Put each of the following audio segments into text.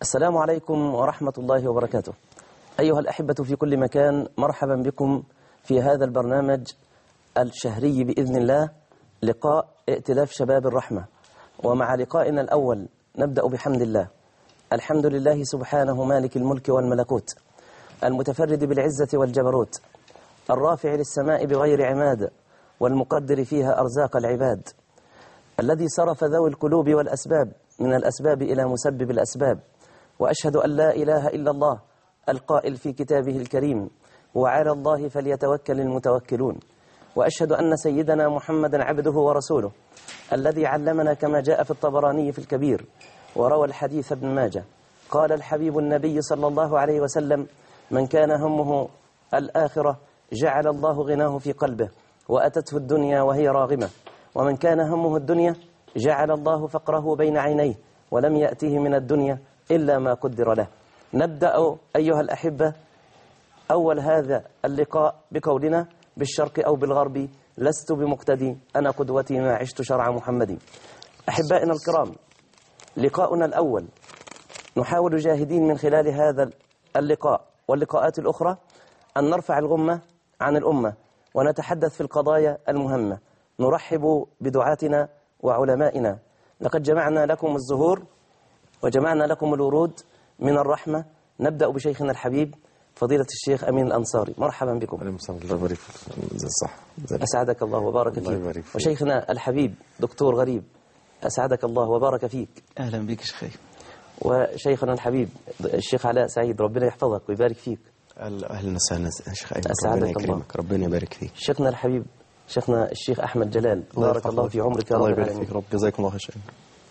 السلام عليكم ورحمة الله وبركاته أيها الأحبة في كل مكان مرحبا بكم في هذا البرنامج الشهري بإذن الله لقاء ائتلاف شباب الرحمة ومع لقائنا الأول نبدأ بحمد الله الحمد لله سبحانه مالك الملك والملكوت المتفرد بالعزة والجبروت الرافع للسماء بغير عماد والمقدر فيها أرزاق العباد الذي صرف ذوي القلوب والأسباب من الأسباب إلى مسبب الأسباب وأشهد أن لا إله إلا الله القائل في كتابه الكريم وعلى الله فليتوكل المتوكلون وأشهد أن سيدنا محمدا عبده ورسوله الذي علمنا كما جاء في الطبراني في الكبير وروى الحديث ابن ماجه قال الحبيب النبي صلى الله عليه وسلم من كان همه الآخرة جعل الله غناه في قلبه وأتته الدنيا وهي راغمة ومن كان همه الدنيا جعل الله فقره بين عينيه ولم يأته من الدنيا إلا ما قدر له نبدأ أيها الأحبة أول هذا اللقاء بقولنا بالشرق أو بالغرب لست بمقتدي أنا قدوتي ما عشت شرع محمد أحبائنا الكرام لقاؤنا الأول نحاول جاهدين من خلال هذا اللقاء واللقاءات الأخرى أن نرفع الغمة عن الأمة ونتحدث في القضايا المهمة نرحب بدعاتنا وعلمائنا لقد جمعنا لكم الزهور وجمعنا لكم الورود من الرحمة نبدأ بشيخنا الحبيب فضيلة الشيخ أمين الأنصاري مرحبا بكم عليكم السلام الله يبارك فيك زي الصح زي أسعدك الله وبارك الله يبارك فيك فيك. وشيخنا الحبيب دكتور غريب أسعدك الله وبارك فيك اهلا بك شيخي وشيخنا الحبيب الشيخ علاء سعيد ربنا يحفظك ويبارك فيك اهلا وسهلا شيخ ايمن أسعدك ربنا الله. يكرمك ربنا يبارك فيك شيخنا الحبيب شيخنا الشيخ أحمد جلال بارك يرفع الله في عمرك يا الله رب يبارك العالمين فيك رب جزاكم الله خير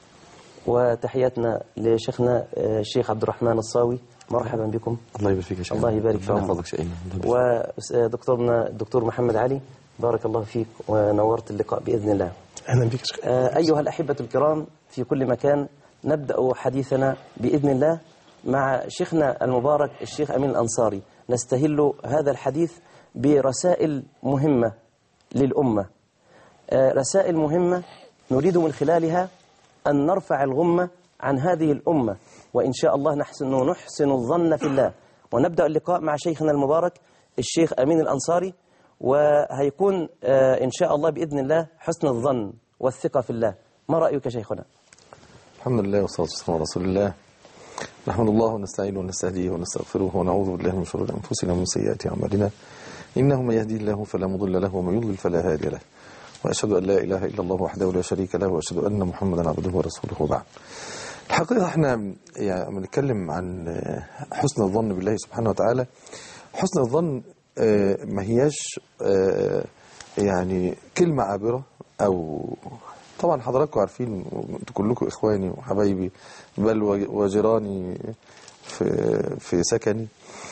وتحياتنا لشيخنا آه، الشيخ عبد الرحمن الصاوي مرحبا بكم الله يبارك فيك يا شيخ الله يبارك في ربنا عمرك. يحفظك شيخ أيمن. الله يبارك فيك. ودكتورنا الدكتور محمد علي بارك الله فيك ونورت اللقاء بإذن الله اهلا بك يا شيخ آه، أيها الأحبة الكرام في كل مكان نبدأ حديثنا بإذن الله مع شيخنا المبارك الشيخ أمين الأنصاري نستهل هذا الحديث برسائل مهمة للأمة آه، رسائل مهمة نريد من خلالها أن نرفع الغمة عن هذه الأمة وإن شاء الله نحسن نحسن الظن في الله ونبدأ اللقاء مع شيخنا المبارك الشيخ أمين الأنصاري وهيكون آه، إن شاء الله بإذن الله حسن الظن والثقة في الله ما رأيك شيخنا؟ الحمد لله والصلاة والسلام على رسول الله نحمد الله ونستعينه ونستهديه ونستغفره ونعوذ بالله من شرور أنفسنا ومن سيئات أعمالنا إنه من يهدي الله فلا مضل له ومن يضلل فلا هادي له وأشهد أن لا إله إلا الله وحده لا شريك له وأشهد أن محمدا عبده ورسوله وبعد الحقيقة احنا يعني بنتكلم عن آه، حسن الظن بالله سبحانه وتعالى حسن الظن آه، ما هياش آه، يعني كلمة عابرة أو طبعا حضراتكم عارفين انتوا كلكم إخواني وحبايبي بل وج- وجيراني في في سكني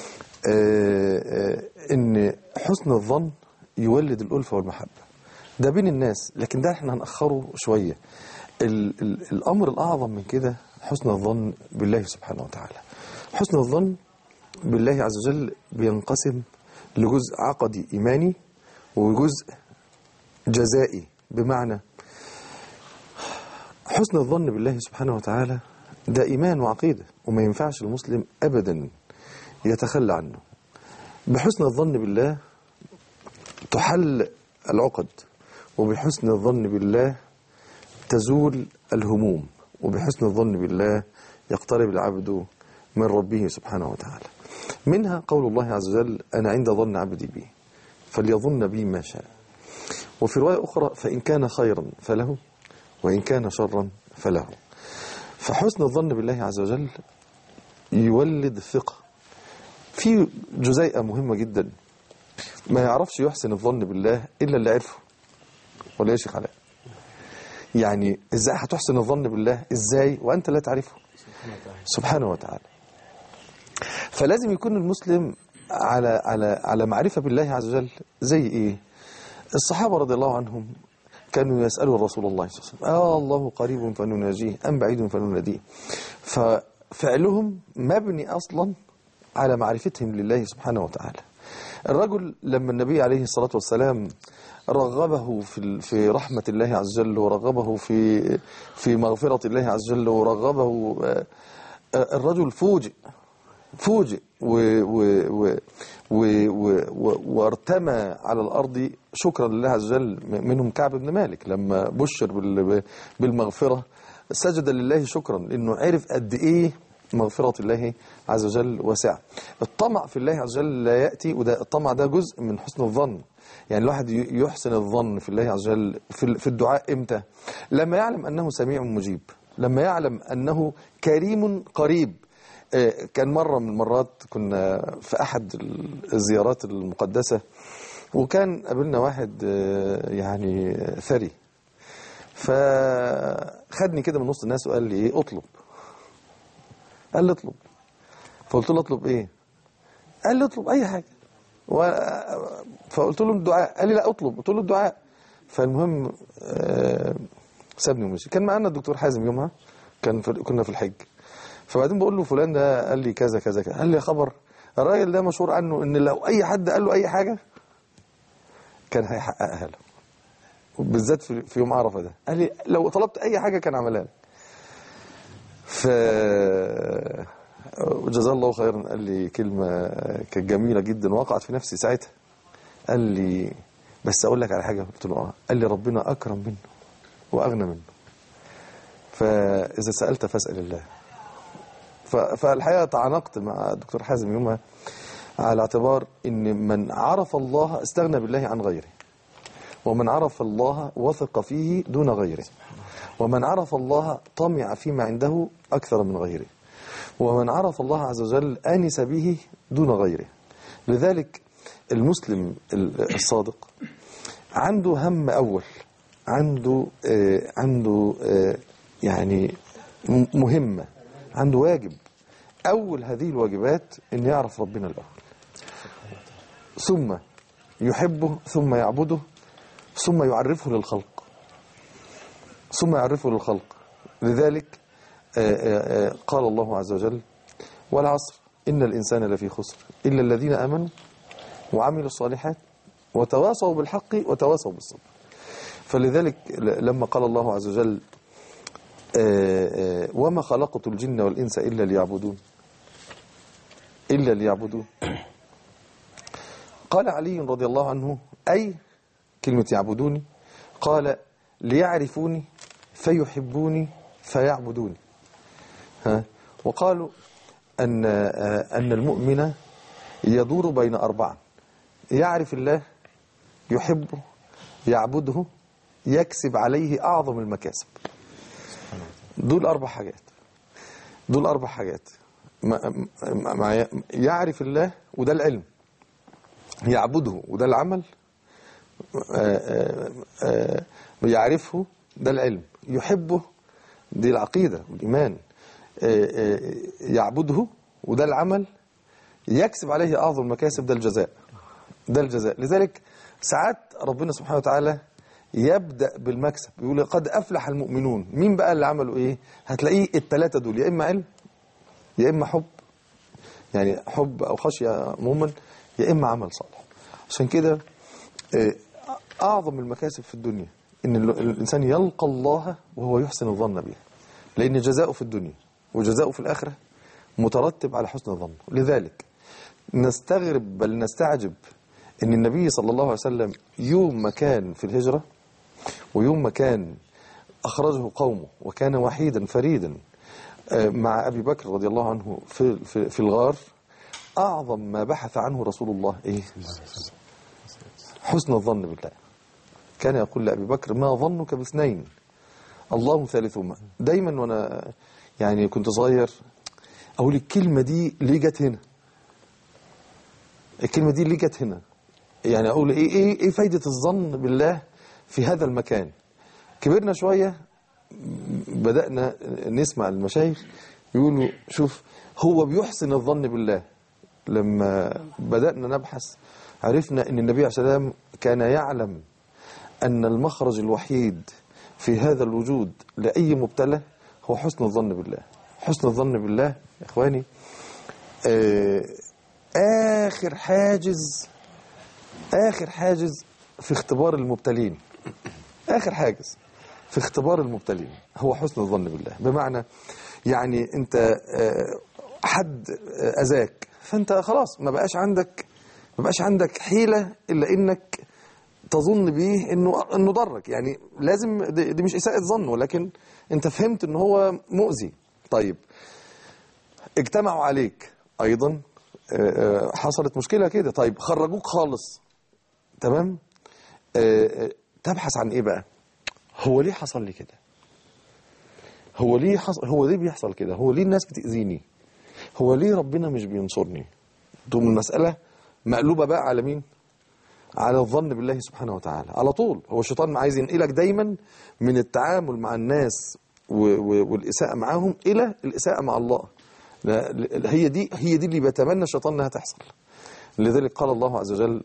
آه، آه، إن حسن الظن يولد الألفة والمحبة ده بين الناس لكن ده احنا هنأخره شوية ال ال الأمر الأعظم من كده حسن الظن بالله سبحانه وتعالى حسن الظن بالله عز وجل بينقسم لجزء عقدي إيماني وجزء جزائي بمعنى حسن الظن بالله سبحانه وتعالى ده إيمان وعقيدة وما ينفعش المسلم أبدا يتخلى عنه بحسن الظن بالله تحل العقد وبحسن الظن بالله تزول الهموم وبحسن الظن بالله يقترب العبد من ربه سبحانه وتعالى منها قول الله عز وجل أنا عند ظن عبدي بي فليظن بي ما شاء وفي رواية أخرى فإن كان خيرا فله وإن كان شرا فله فحسن الظن بالله عز وجل يولد الثقة في جزيئة مهمة جدا ما يعرفش يحسن الظن بالله إلا اللي عرفه ولا يا شيخ علاء يعني ازاي هتحسن الظن بالله ازاي وانت لا تعرفه سبحانه وتعالى فلازم يكون المسلم على على على معرفة بالله عز وجل زي ايه الصحابة رضي الله عنهم كانوا يسألوا الرسول الله صلى الله عليه وسلم آه الله قريب فنناجيه أم بعيد فنناديه ففعلهم مبني أصلا على معرفتهم لله سبحانه وتعالى الرجل لما النبي عليه الصلاة والسلام رغبه في في رحمة الله عز وجل ورغبه في في مغفرة الله عز وجل ورغبه الرجل فوجئ فوجئ و و و و و و وارتمى على الأرض شكرا لله عز وجل منهم كعب بن مالك لما بشر بال- بالمغفرة سجد لله شكرا لأنه عرف قد إيه مغفرة الله عز وجل واسعة الطمع في الله عز وجل لا يأتي وده الطمع ده جزء من حسن الظن يعني الواحد ي- يحسن الظن في الله عز وجل في ال- في الدعاء إمتى لما يعلم أنه سميع مجيب لما يعلم أنه كريم قريب آه، كان مرة من المرات كنا في أحد الزيارات المقدسة وكان قابلنا واحد آه، يعني ثري فخدني كده من نص الناس وقال لي ايه اطلب قال لي اطلب فقلت له اطلب ايه قال لي اطلب اي حاجه و... فقلت له الدعاء قال لي لا اطلب قلت له الدعاء فالمهم آه، سابني ومشي كان معانا الدكتور حازم يومها كان في... كنا في الحج فبعدين بقول له فلان ده قال لي كذا كذا كذا قال لي يا خبر الراجل ده مشهور عنه ان لو اي حد قال له اي حاجه كان هيحققها له بالذات في في يوم عرفه ده قال لي لو طلبت اي حاجه كان عملها لك ف جزاه الله خيرا قال لي كلمه كانت جميله جدا وقعت في نفسي ساعتها قال لي بس اقول لك على حاجه قلت له اه قال لي ربنا اكرم منه واغنى منه فاذا سالت فاسال الله ف- فالحقيقه تعانقت مع الدكتور حازم يومها على اعتبار ان من عرف الله استغنى بالله عن غيره ومن عرف الله وثق فيه دون غيره ومن عرف الله طمع فيما عنده أكثر من غيره ومن عرف الله عز وجل آنس به دون غيره لذلك المسلم ال- الصادق عنده هم أول عنده آه عنده آه يعني م- مهمة عنده واجب أول هذه الواجبات أن يعرف ربنا الأول ثم يحبه ثم يعبده ثم يعرفه للخلق ثم يعرفه للخلق لذلك آه، آه، آه، قال الله عز وجل والعصر إن الإنسان لفي خسر إلا الذين آمنوا وعملوا الصالحات وتواصوا بالحق وتواصوا بالصبر فلذلك ل- لما قال الله عز وجل آه، آه، وما خلقت الجن والإنس إلا ليعبدون إلا ليعبدون قال علي رضي الله عنه أي كلمة يعبدوني قال ليعرفوني فيحبوني فيعبدوني ها وقالوا أن آه، أن المؤمن يدور بين أربعة يعرف الله يحبه يعبده يكسب عليه أعظم المكاسب دول أربع حاجات دول أربع حاجات ما ما- ما يعرف الله وده العلم يعبده وده العمل آه، آه، آه، يعرفه ده العلم يحبه دي العقيدة والإيمان آه، آه، يعبده وده العمل يكسب عليه أعظم المكاسب ده الجزاء ده الجزاء لذلك ساعات ربنا سبحانه وتعالى يبدأ بالمكسب يقول قد أفلح المؤمنون مين بقى اللي عملوا إيه هتلاقيه التلاتة دول يا إما علم يا إما حب يعني حب أو خشية عموما يا إما عمل صالح عشان كده آه، أعظم المكاسب في الدنيا إن ال- الإنسان يلقى الله وهو يحسن الظن به لأن جزاؤه في الدنيا وجزاؤه في الآخرة مترتب على حسن الظن لذلك نستغرب بل نستعجب أن النبي صلى الله عليه وسلم يوم ما كان في الهجرة ويوم ما كان أخرجه قومه وكان وحيدا فريدا آه، مع أبي بكر رضي الله عنه في, في, في الغار أعظم ما بحث عنه رسول الله إيه حسن الظن بالله كان يقول لأبي بكر ما ظنك باثنين الله ثالثهما دايما وانا يعني كنت صغير اقول الكلمه دي ليه جت هنا الكلمه دي ليه جت هنا يعني اقول ايه ايه ايه فايده الظن بالله في هذا المكان كبرنا شويه بدانا نسمع المشايخ يقولوا شوف هو بيحسن الظن بالله لما بدانا نبحث عرفنا ان النبي عليه الصلاه والسلام كان يعلم أن المخرج الوحيد في هذا الوجود لأي مبتلى هو حسن الظن بالله حسن الظن بالله يا إخواني آه، آخر حاجز آخر حاجز في اختبار المبتلين آخر حاجز في اختبار المبتلين هو حسن الظن بالله بمعنى يعني انت آه، حد آه، اذاك فانت خلاص ما بقاش عندك ما بقاش عندك حيله الا انك تظن بيه انه انه ضرك يعني لازم دي, دي مش اساءه ظن ولكن انت فهمت ان هو مؤذي طيب اجتمعوا عليك ايضا آه، آه، حصلت مشكله كده طيب خرجوك خالص تمام آه، آه، تبحث عن ايه بقى هو ليه حصل لي كده هو ليه حصل هو ليه بيحصل كده هو ليه الناس بتأذيني هو ليه ربنا مش بينصرني تقوم المسألة مقلوبة بقى على مين على الظن بالله سبحانه وتعالى على طول هو الشيطان عايز ينقلك دايما من التعامل مع الناس و- و- والإساءة معاهم إلى الإساءة مع الله لا- ل- هي دي هي دي اللي بيتمنى الشيطان انها تحصل لذلك قال الله عز وجل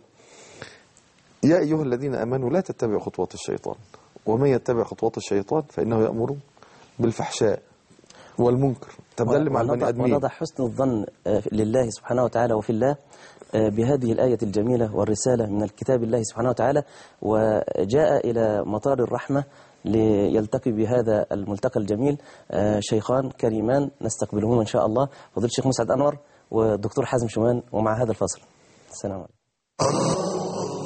يا أيها الذين آمنوا لا تتبعوا خطوات الشيطان ومن يتبع خطوات الشيطان فإنه يأمر بالفحشاء والمنكر طب ده اللي مع البني ونضع, آدمين ونضع حسن الظن آه، لله سبحانه وتعالى وفي الله آه، بهذه الآية الجميلة والرسالة من الكتاب الله سبحانه وتعالى وجاء إلى مطار الرحمة ليلتقي بهذا الملتقى الجميل آه، شيخان كريمان نستقبلهما إن شاء الله فضيلة الشيخ مسعد أنور والدكتور حازم شومان ومع هذا الفصل السلام عليكم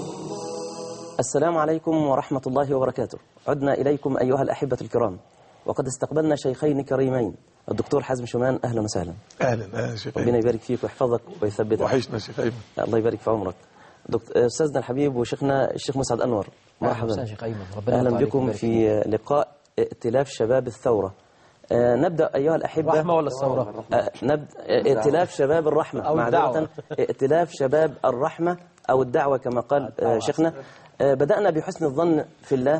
السلام عليكم ورحمة الله وبركاته عدنا إليكم أيها الأحبة الكرام وقد استقبلنا شيخين كريمين الدكتور حازم شومان أهلا وسهلا اهلا اهلا شيخ ربنا ايمن يبارك فيك ويحفظك ويثبتك وحشنا شيخ ايمن الله يبارك في عمرك دكت... أستاذنا الحبيب وشيخنا الشيخ مسعد أنور وسهلا مرحبا شيخ أيمن ربنا أهلا يرضى عليك بكم ويبارك في لقاء ائتلاف شباب الثورة آه، نبدأ أيها الأحبة الرحمة ولا الثورة؟ آه، نبدأ ائتلاف شباب الرحمة أو معذرة الدعوة. ائتلاف شباب الرحمة أو الدعوة كما قال آه، شيخنا آه، بدأنا بحسن الظن في الله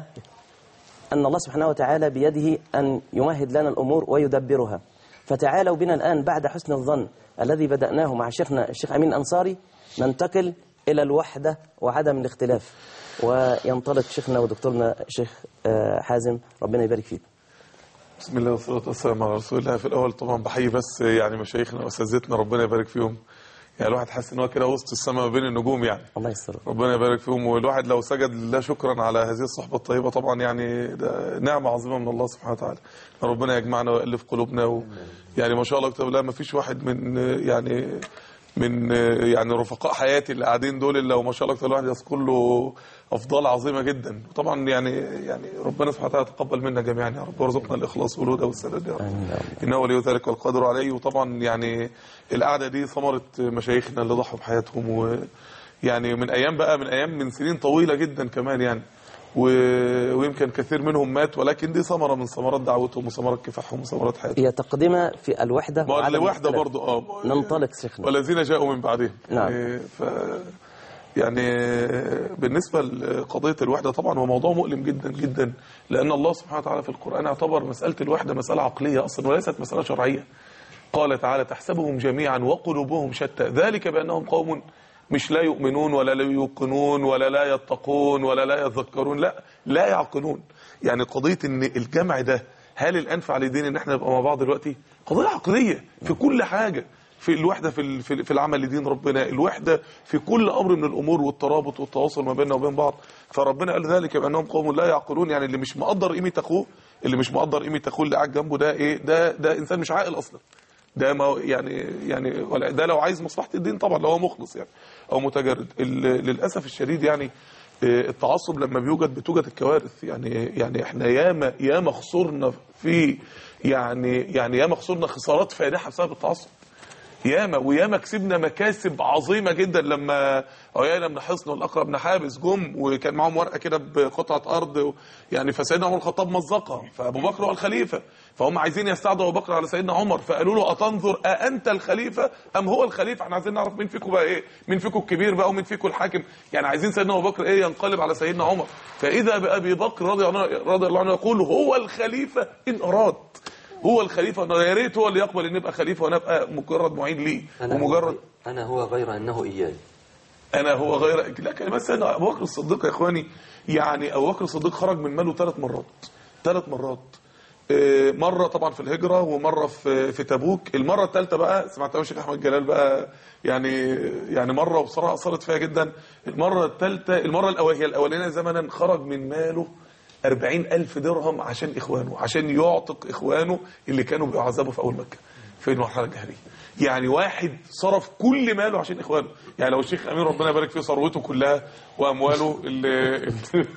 أن الله سبحانه وتعالى بيده أن يمهد لنا الأمور ويدبرها فتعالوا بنا الآن بعد حسن الظن الذي بدأناه مع شيخنا الشيخ أمين أنصاري ننتقل إلى الوحدة وعدم الاختلاف وينطلق شيخنا ودكتورنا الشيخ آه، حازم ربنا يبارك فيك بسم الله والصلاه والسلام على رسول الله في الاول طبعا بحيي بس يعني مشايخنا واساتذتنا ربنا يبارك فيهم يعني الواحد حاسس ان هو كده وسط السماء ما بين النجوم يعني الله يستر ربنا يبارك فيهم والواحد لو سجد لله شكرا على هذه الصحبه الطيبه طبعا يعني ده نعمه عظيمه من الله سبحانه وتعالى ربنا يجمعنا ويالف قلوبنا و يعني ما شاء الله كتاب الله ما فيش واحد من يعني من يعني رفقاء حياتي اللي قاعدين دول الا وما شاء الله كتاب الواحد يذكر له افضال عظيمه جدا طبعا يعني يعني ربنا سبحانه وتعالى يتقبل منا جميعا يا رب وارزقنا الاخلاص والهدى والسداد يا رب آمين يا رب. انه ولي ذلك والقادر عليه وطبعا يعني القعده دي ثمره مشايخنا اللي ضحوا بحياتهم ويعني من ايام بقى من ايام من سنين طويله جدا كمان يعني و... ويمكن كثير منهم مات ولكن دي ثمره من ثمرات دعوتهم وثمرات كفاحهم وثمرات حياتهم هي تقدمة في الوحدة ما وعدم الوحده الاختلاف. برضو اه ننطلق شيخنا والذين جاءوا من بعدهم نعم. يعني ف يعني بالنسبة لقضية الوحدة طبعا هو موضوع مؤلم جدا جدا لأن الله سبحانه وتعالى في القرآن اعتبر مسألة الوحدة مسألة عقلية أصلا وليست مسألة شرعية قال تعالى تحسبهم جميعا وقلوبهم شتى ذلك بأنهم قوم مش لا يؤمنون ولا لا يوقنون ولا لا يتقون ولا لا يذكرون لا لا يعقلون يعني قضية ان الجمع ده هل الأنفع لدين ان احنا نبقى مع بعض دلوقتي قضية عقلية في كل حاجة في الوحدة في ال- في في العمل لدين ربنا الوحدة في كل أمر من الأمور والترابط والتواصل ما بيننا وبين بعض فربنا قال ذلك بأنهم قوم لا يعقلون يعني اللي مش مقدر قيمة أخوه اللي مش مقدر قيمة أخوه اللي قاعد جنبه ده إيه ده ده إنسان مش عاقل أصلا ده ما يعني يعني ولا ده لو عايز مصلحة الدين طبعا لو هو مخلص يعني أو متجرد ال- للأسف الشديد يعني آه، التعصب لما بيوجد بتوجد الكوارث يعني يعني احنا ياما ياما خسرنا في يعني يعني ياما خسرنا خسارات فادحه بسبب التعصب ياما وياما كسبنا مكاسب عظيمه جدا لما عيانا بن حصن والاقرب بن حابس جم وكان معاهم ورقه كده بقطعه ارض و- يعني فسيدنا عمر الخطاب مزقها فابو بكر هو الخليفه فهم عايزين يستعدوا ابو بكر على سيدنا عمر فقالوا له اتنظر أأنت الخليفه ام هو الخليفه احنا عايزين نعرف مين فيكم بقى ايه مين فيكم الكبير بقى ومين فيكم الحاكم يعني عايزين سيدنا ابو بكر ايه ينقلب على سيدنا عمر فاذا بابي بكر رضي الله عنه رضي الله عنه يقول هو الخليفه ان اراد هو الخليفه يا ريت هو اللي يقبل ان يبقى خليفه وانا ابقى مجرد معين ليه ومجرد أنا هو غير أنه إياي انا هو غير لا كلمات سيدنا ابو بكر الصديق يا اخواني يعني ابو بكر الصديق خرج من ماله ثلاث مرات ثلاث مرات آه، مره طبعا في الهجره ومره في في تبوك المره الثالثه بقى سمعتها من الشيخ احمد جلال بقى يعني يعني مره وبصراحه اثرت فيها جدا المره الثالثه المره الأول هي الاولانيه زمنا خرج من ماله أربعين ألف درهم عشان إخوانه عشان يعتق إخوانه اللي كانوا بيعذبوا في أول مكة في المرحلة الجاهلية يعني واحد صرف كل ماله عشان إخوانه يعني لو الشيخ أمين ربنا يبارك فيه ثروته كلها وأمواله اللي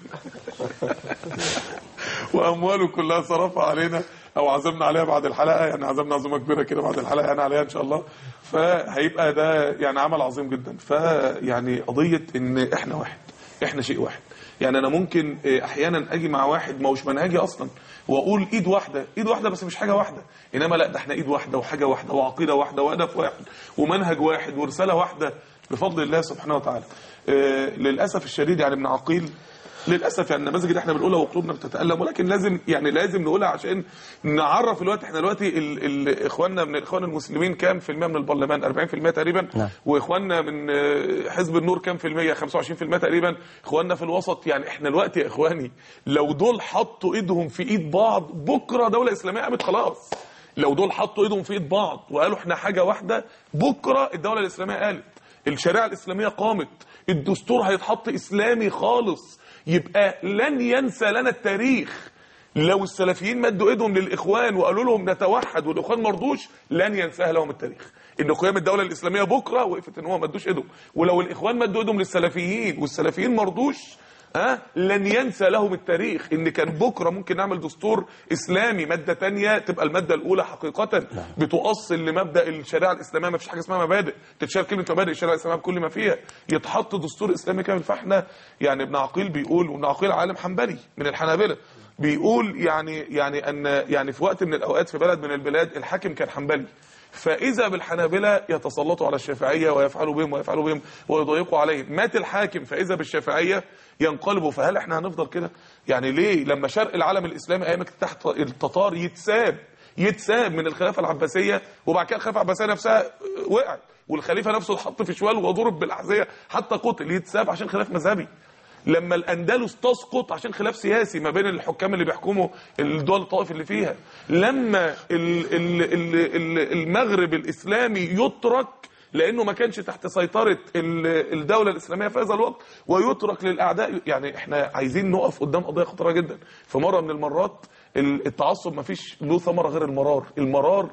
وامواله كلها صرفها علينا او عزمنا عليها بعد الحلقه يعني عزمنا عزومه كبيره كده بعد الحلقه يعني عليها ان شاء الله فهيبقى ده يعني عمل عظيم جدا فيعني قضيه ان احنا واحد احنا شيء واحد يعني انا ممكن آه، احيانا اجي مع واحد ما هوش منهجي اصلا واقول ايد واحده ايد واحده بس مش حاجه واحده انما لا ده احنا ايد واحده وحاجه واحده وعقيده واحده وهدف واحد ومنهج واحد ورساله واحده بفضل الله سبحانه وتعالى آه، للاسف الشديد يعني ابن عقيل للاسف يعني النماذج اللي احنا بنقولها وقلوبنا بتتالم ولكن لازم يعني لازم نقولها عشان نعرف الوقت احنا دلوقتي ال ال اخواننا من الاخوان المسلمين كام في المية من البرلمان 40% تقريبا نعم. واخواننا من آه، حزب النور كام في المية 25% تقريبا اخواننا في الوسط يعني احنا الوقت يا اخواني لو دول حطوا ايدهم في ايد بعض بكره دوله اسلاميه قامت خلاص لو دول حطوا ايدهم في ايد بعض وقالوا احنا حاجه واحده بكره الدوله الاسلاميه قالت الشريعه الاسلاميه قامت الدستور هيتحط اسلامي خالص يبقى لن ينسى لنا التاريخ لو السلفيين مدوا ايدهم للاخوان وقالوا لهم نتوحد والاخوان ما رضوش لن ينساها لهم التاريخ ان قيام الدوله الاسلاميه بكره وقفت ان هو ما ادوش ايدهم ولو الاخوان مدوا ايدهم للسلفيين والسلفيين ما رضوش ها لن ينسى لهم التاريخ ان كان بكره ممكن نعمل دستور اسلامي ماده تانية تبقى الماده الاولى حقيقه بتؤصل لمبدا الشريعه الاسلاميه ما فيش حاجه اسمها مبادئ تتشال كلمه مبادئ الشريعه الاسلاميه بكل ما فيها يتحط دستور اسلامي كامل فاحنا يعني ابن عقيل بيقول وابن عقيل عالم حنبلي من الحنابله بيقول يعني يعني ان يعني في وقت من الاوقات في بلد من البلاد الحاكم كان حنبلي فاذا بالحنابله يتسلطوا على الشافعيه ويفعلوا بهم ويفعلوا بهم ويضيقوا عليهم مات الحاكم فاذا بالشافعيه ينقلبوا فهل احنا هنفضل كده يعني ليه لما شرق العالم الاسلامي ايام تحت التتار يتساب يتساب من الخلافه العباسيه وبعد كده الخلافه العباسيه نفسها وقعت والخليفه نفسه اتحط في شوال وضرب بالاحذيه حتى قتل يتساب عشان خلاف مذهبي لما الاندلس تسقط عشان خلاف سياسي ما بين الحكام اللي بيحكموا الدول الطائف اللي فيها لما ال ال ال ال المغرب الاسلامي يترك لانه ما كانش تحت سيطره ال- الدوله الاسلاميه في هذا الوقت ويترك للاعداء يعني احنا عايزين نقف قدام قضيه خطيره جدا في مره من المرات ال- التعصب ما فيش له ثمره غير المرار المرار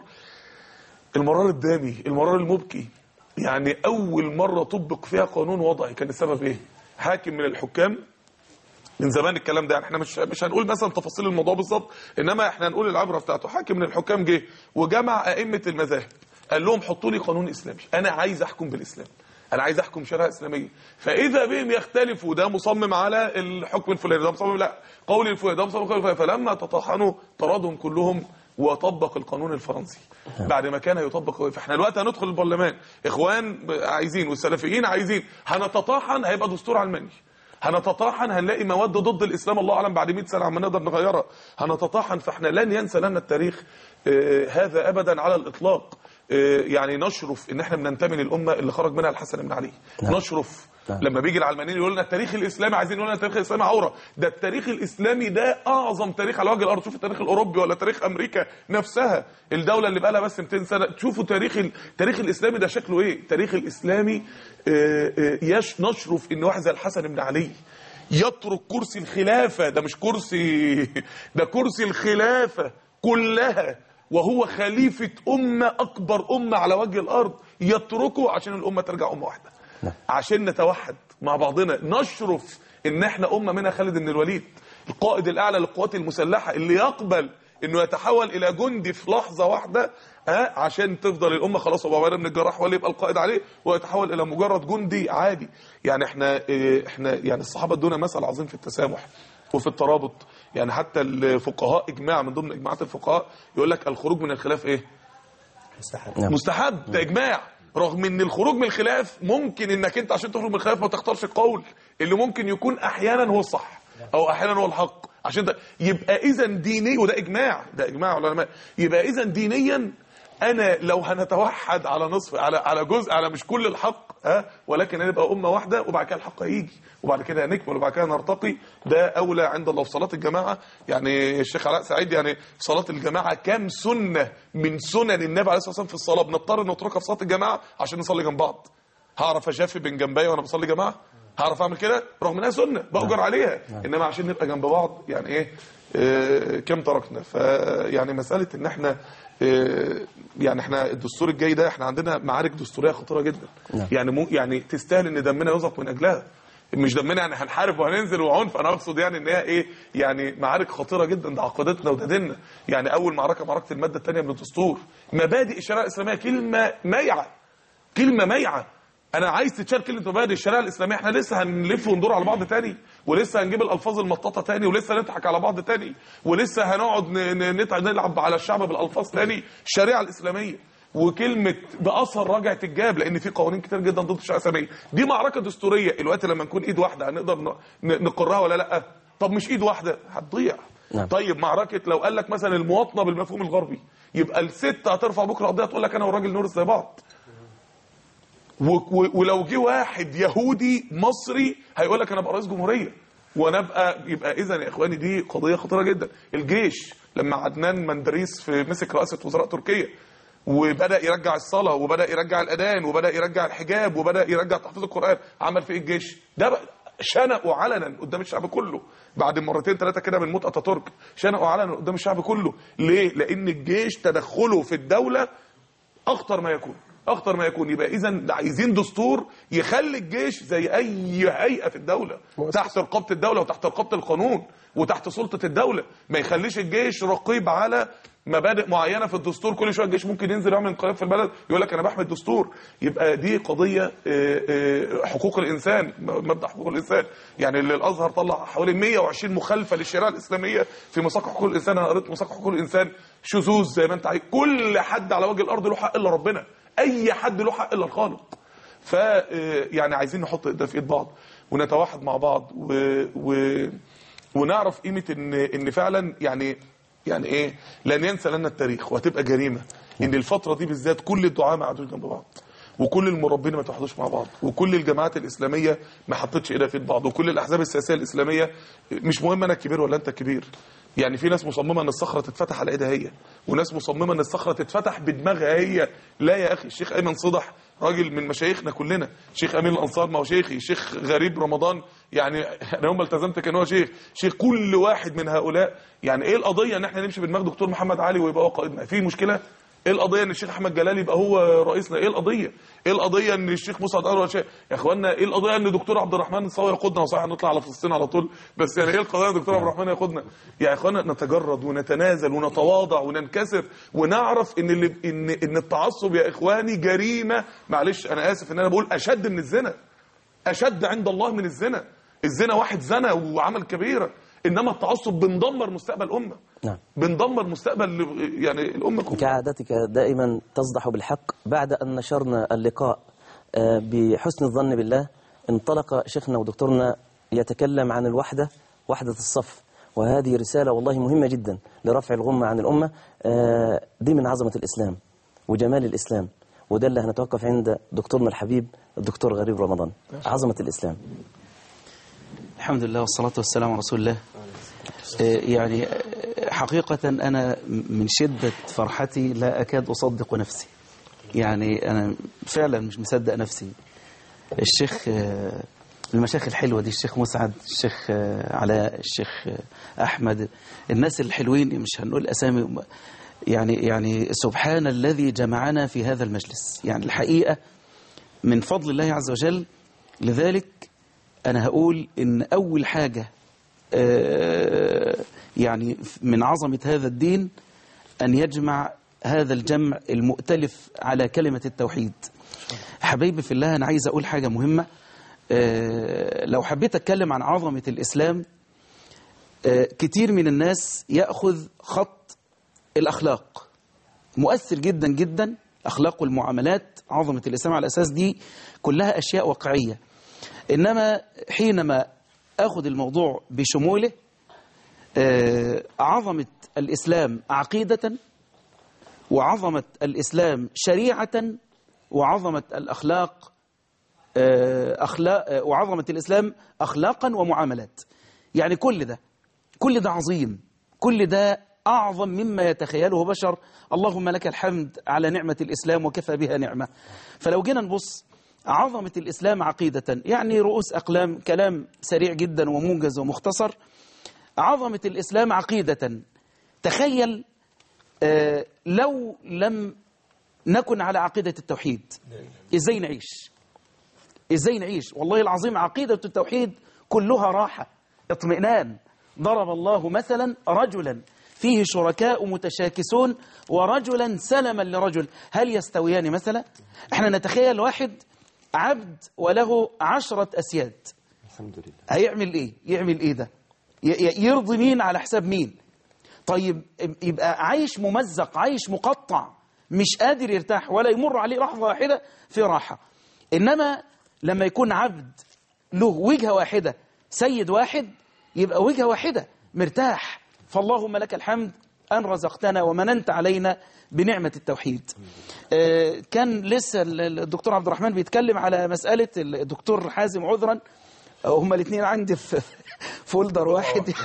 المرار الدامي المرار المبكي يعني اول مره طبق فيها قانون وضعي كان السبب ايه حاكم من الحكام من زمان الكلام ده يعني احنا مش مش هنقول مثلا تفاصيل الموضوع بالظبط انما احنا هنقول العبره بتاعته حاكم من الحكام جه وجمع ائمه المذاهب قال لهم حطوا لي قانون اسلامي انا عايز احكم بالاسلام انا عايز احكم شريعه اسلاميه فاذا بهم يختلفوا ده مصمم على الحكم الفلاني ده مصمم لا قول الفلاني ده مصمم قول الفلاني فلما تطحنوا طردهم كلهم وطبق القانون الفرنسي بعد ما كان يطبق فاحنا دلوقتي هندخل البرلمان اخوان عايزين والسلفيين عايزين هنتطحن هيبقى دستور علماني هنتطاحن هنلاقي مواد ضد الاسلام الله اعلم بعد 100 سنه عم نقدر نغيرها هنتطاحن فاحنا لن ينسى لنا التاريخ آه، هذا ابدا على الاطلاق آه، يعني نشرف ان احنا بننتمي للامه اللي خرج منها الحسن بن علي نشرف نعم. لما بيجي العلمانيين يقول لنا التاريخ الاسلامي عايزين يقول لنا التاريخ الاسلامي عوره ده التاريخ الاسلامي ده اعظم تاريخ على وجه الارض شوف التاريخ الاوروبي ولا تاريخ امريكا نفسها الدوله اللي بقى لها بس 200 سنه شوفوا تاريخ ال- التاريخ الاسلامي ده شكله ايه التاريخ الاسلامي آه، آه، يش نشرف ان واحد زي الحسن بن علي يترك كرسي الخلافه ده مش كرسي ده كرسي الخلافه كلها وهو خليفه امه اكبر امه على وجه الارض يتركه عشان الامه ترجع امه واحده عشان نتوحد مع بعضنا نشرف ان احنا امه منها خالد بن الوليد القائد الاعلى للقوات المسلحه اللي يقبل انه يتحول الى جندي في لحظه واحده ها عشان تفضل الامه خلاص ابو عبيده بن الجراح هو اللي يبقى القائد عليه ويتحول الى مجرد جندي عادي يعني احنا إيه، احنا يعني الصحابه ادونا مثل عظيم في التسامح وفي الترابط يعني حتى الفقهاء اجماع من ضمن اجماعات الفقهاء يقول لك الخروج من الخلاف ايه نعم. مستحب ده اجماع رغم ان الخروج من الخلاف ممكن انك انت عشان تخرج من الخلاف ما تختارش القول اللي ممكن يكون احيانا هو الصح او احيانا هو الحق عشان ده يبقى اذا ديني وده اجماع ده اجماع العلماء يبقى اذا دينيا انا لو هنتوحد على نصف على على جزء على مش كل الحق ها ولكن هنبقى امه واحده وبعد كده الحق هيجي وبعد كده هنكمل وبعد كده نرتقي ده اولى عند الله في صلاه الجماعه يعني الشيخ علاء سعيد يعني صلاه الجماعه كام سنه من سنن النبي عليه الصلاه والسلام في الصلاه بنضطر نتركها في صلاه الجماعه عشان نصلي جنب بعض هعرف اشافي بين جنبي وانا بصلي جماعه هعرف اعمل كده رغم انها سنه باجر عليها انما عشان نبقى جنب بعض يعني ايه آه كم تركنا فيعني مساله ان احنا آه يعني احنا الدستور الجاي ده احنا عندنا معارك دستوريه خطيره جدا نعم. يعني مو يعني تستاهل ان دمنا يزق من اجلها مش دمنا يعني هنحارب وهننزل وعنف انا اقصد يعني ان هي ايه يعني معارك خطيره جدا ده عقيدتنا وده ديننا يعني اول معركه معركه الماده الثانيه من الدستور مبادئ الشريعه الاسلاميه كلمه ميعه كلمه ميعه انا عايز تتشال كلمه مبادئ الشريعه الاسلاميه احنا لسه هنلف وندور على بعض تاني ولسه هنجيب الالفاظ المطاطه تاني ولسه نضحك على بعض تاني ولسه هنقعد ن- ن- نتع- نلعب على الشعب بالالفاظ تاني الشريعه الاسلاميه وكلمه باثر راجع تتجاب لان في قوانين كتير جدا ضد الشريعه الاسلاميه دي معركه دستوريه الوقت لما نكون ايد واحده هنقدر ن- ن- نقرها ولا لا طب مش ايد واحده هتضيع نعم. طيب معركه لو قال لك مثلا المواطنه بالمفهوم الغربي يبقى الست هترفع بكره قضيه تقول لك انا والراجل نورث زي بعض و- و- ولو جه واحد يهودي مصري هيقول لك انا ابقى رئيس جمهوريه وانا ابقى يبقى اذا يا اخواني دي قضيه خطيره جدا الجيش لما عدنان مندريس في مسك رئاسه وزراء تركيا وبدا يرجع الصلاه وبدا يرجع الاذان وبدا يرجع الحجاب وبدا يرجع تحفيظ القران عمل في إيه الجيش ده بقى شنقوا علنا قدام الشعب كله بعد مرتين ثلاثه كده من موت اتاتورك شنقوا علنا قدام الشعب كله ليه لان الجيش تدخله في الدوله اخطر ما يكون اخطر ما يكون يبقى اذا عايزين دستور يخلي الجيش زي اي هيئه في الدوله تحت رقابه الدوله وتحت رقابه القانون وتحت سلطه الدوله ما يخليش الجيش رقيب على مبادئ معينه في الدستور كل شويه الجيش ممكن ينزل يعمل انقلاب في البلد يقول لك انا بحمي الدستور يبقى دي قضيه آه، آه، حقوق الانسان مبدا حقوق الانسان يعني اللي الازهر طلع حوالي 120 مخالفه للشريعه الاسلاميه في مساق حقوق الانسان انا قريت مساق حقوق الانسان شذوذ زي ما انت عايز كل حد على وجه الارض له حق الا ربنا اي حد له حق الا الخالق ف يعني عايزين نحط ايدنا في ايد بعض ونتوحد مع بعض و... و... ونعرف قيمه ان ان فعلا يعني يعني ايه لن ينسى لنا التاريخ وهتبقى جريمه ان الفتره دي بالذات كل الدعاء ما قعدوش جنب بعض وكل المربين ما توحدوش مع بعض وكل الجماعات الاسلاميه ما حطتش ايدها في ايد بعض وكل الاحزاب السياسيه الاسلاميه مش مهم انا كبير ولا انت كبير يعني في ناس مصممه ان الصخره تتفتح على ايدها هي وناس مصممه ان الصخره تتفتح بدماغها هي لا يا اخي الشيخ ايمن صدح راجل من مشايخنا كلنا شيخ امين الانصار ما هو شيخي شيخ غريب رمضان يعني انا يوم ما التزمت كان هو شيخ شيخ كل واحد من هؤلاء يعني ايه القضيه ان احنا نمشي بدماغ دكتور محمد علي ويبقى هو قائدنا في مشكله ايه القضيه ان الشيخ احمد جلال يبقى هو رئيسنا ايه القضيه ايه القضيه ان الشيخ مسعد انور شيخ يا اخوانا ايه القضيه ان دكتور عبد الرحمن صاوي يقودنا وصحيح هنطلع على فلسطين على طول بس يعني ايه القضيه ان دكتور عبد الرحمن يقودنا يا اخوانا نتجرد ونتنازل ونتواضع وننكسر ونعرف ان اللي ان ان التعصب يا اخواني جريمه معلش انا اسف ان انا بقول اشد من الزنا اشد عند الله من الزنا الزنا واحد زنا وعمل كبيره انما التعصب بندمر مستقبل امه نعم بندمر مستقبل يعني الامه كلها كعادتك دائما تصدح بالحق بعد أن نشرنا اللقاء آه، بحسن الظن بالله انطلق شيخنا ودكتورنا يتكلم عن الوحدة وحدة الصف وهذه رسالة والله مهمة جدا لرفع الغمة عن الأمة آه، دي من عظمة الإسلام وجمال الإسلام وده اللي هنتوقف عند دكتورنا الحبيب الدكتور غريب رمضان عظمة الإسلام الحمد لله والصلاة والسلام على رسول الله آه، يعني آه، حقيقة أنا من شدة فرحتي لا أكاد أصدق نفسي يعني أنا فعلا مش مصدق نفسي الشيخ آه، المشايخ الحلوة دي الشيخ مسعد الشيخ آه، علاء الشيخ آه، أحمد الناس الحلوين مش هنقول أسامي يعني يعني سبحان الذي جمعنا في هذا المجلس يعني الحقيقة من فضل الله عز وجل لذلك أنا هقول إن أول حاجة آه، يعني من عظمة هذا الدين أن يجمع هذا الجمع المؤتلف على كلمة التوحيد حبيبي في الله أنا عايز أقول حاجة مهمة آه، لو حبيت أتكلم عن عظمة الإسلام آه، كتير من الناس يأخذ خط الأخلاق مؤثر جدا جدا أخلاق والمعاملات عظمة الإسلام على الأساس دي كلها أشياء واقعية إنما حينما أخذ الموضوع بشموله آه، عظمة الإسلام عقيدة وعظمة الإسلام شريعة وعظمة الأخلاق آه، أخلاق آه، وعظمة الإسلام أخلاقا ومعاملات يعني كل ده كل ده عظيم كل ده أعظم مما يتخيله بشر اللهم لك الحمد على نعمة الإسلام وكفى بها نعمة فلو جينا نبص عظمة الإسلام عقيدة يعني رؤوس أقلام كلام سريع جدا وموجز ومختصر عظمة الإسلام عقيدة تخيل آه، لو لم نكن على عقيدة التوحيد إزاي نعيش إزاي نعيش والله العظيم عقيدة التوحيد كلها راحة اطمئنان ضرب الله مثلا رجلا فيه شركاء متشاكسون ورجلا سلما لرجل هل يستويان مثلا احنا نتخيل واحد عبد وله عشرة أسياد الحمد لله هيعمل ايه يعمل ايه ده ي- ي- يرضي مين على حساب مين طيب يبقى عايش ممزق عايش مقطع مش قادر يرتاح ولا يمر عليه لحظة واحدة في راحة إنما لما يكون عبد له وجهة واحدة سيد واحد يبقى وجهة واحدة مرتاح فاللهم لك الحمد أن رزقتنا ومننت علينا بنعمة التوحيد آه، كان لسه ال- ال- الدكتور عبد الرحمن بيتكلم علعلى مسألة الدكتور حازم عذرا آه، هما الاثنين عندي في فولدر واحد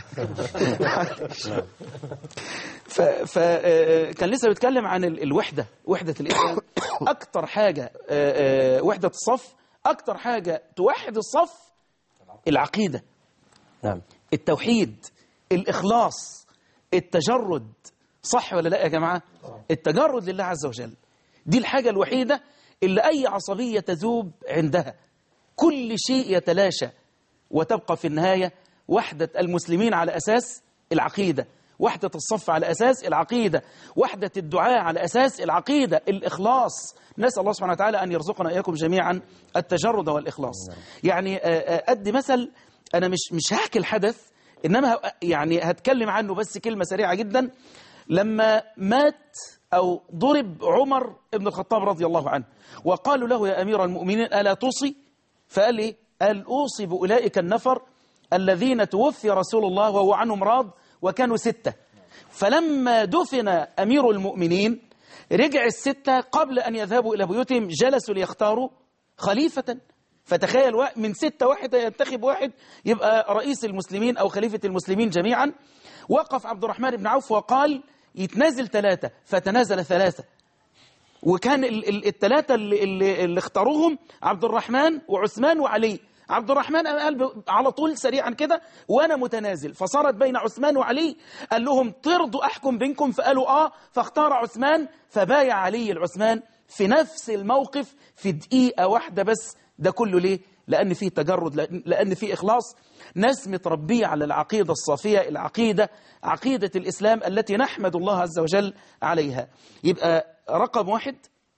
فكان لسه بيتكلم عن ال- الوحدة وحدة الإسلام أكتر حاجة آه، آه، وحدة الصف أكتر حاجة توحد الصف العقيدة نعم التوحيد الإخلاص التجرد صح ولا لا يا جماعة التجرد لله عز وجل دي الحاجة الوحيدة اللي أي عصبية تذوب عندها كل شيء يتلاشى وتبقى في النهاية وحدة المسلمين على أساس العقيدة وحدة الصف على أساس العقيدة وحدة الدعاء على أساس العقيدة الإخلاص نسأل الله سبحانه وتعالى أن يرزقنا إياكم جميعا التجرد والإخلاص يعني آه، آه، أدي مثل أنا مش مش هحكي الحدث إنما ه- يعني هتكلم عنه بس كلمة سريعة جدا لما مات أو ضرب عمر بن الخطاب رضي الله عنه وقالوا له يا أمير المؤمنين ألا توصي فقال إيه قال أوصي بأولئك النفر الذين توفي رسول الله وهو عنهم راض وكانوا ستة فلما دفن أمير المؤمنين رجع الستة قبل أن يذهبوا إلى بيوتهم جلسوا ليختاروا خليفة فتخيل وا- من ستة واحد ينتخب واحد يبقى رئيس المسلمين أو خليفة المسلمين جميعا وقف عبد الرحمن بن عوف وقال يتنازل ثلاثة فتنازل ثلاثة وكان ال- ال- الثلاثة اللي, اللي, اللي اختاروهم عبد الرحمن وعثمان وعلي عبد الرحمن قال ب- على طول سريعا كده وانا متنازل فصارت بين عثمان وعلي قال لهم ترضوا احكم بينكم فقالوا اه فاختار عثمان فبايع علي العثمان في نفس الموقف في دقيقة واحدة بس ده كله ليه لأن فيه تجرد لأن- لأن فيه إخلاص ناس متربية على العقيدة الصافية العقيدة عقيدة الإسلام التي نحمد الله عز وجل عليها يبقى رقم واحد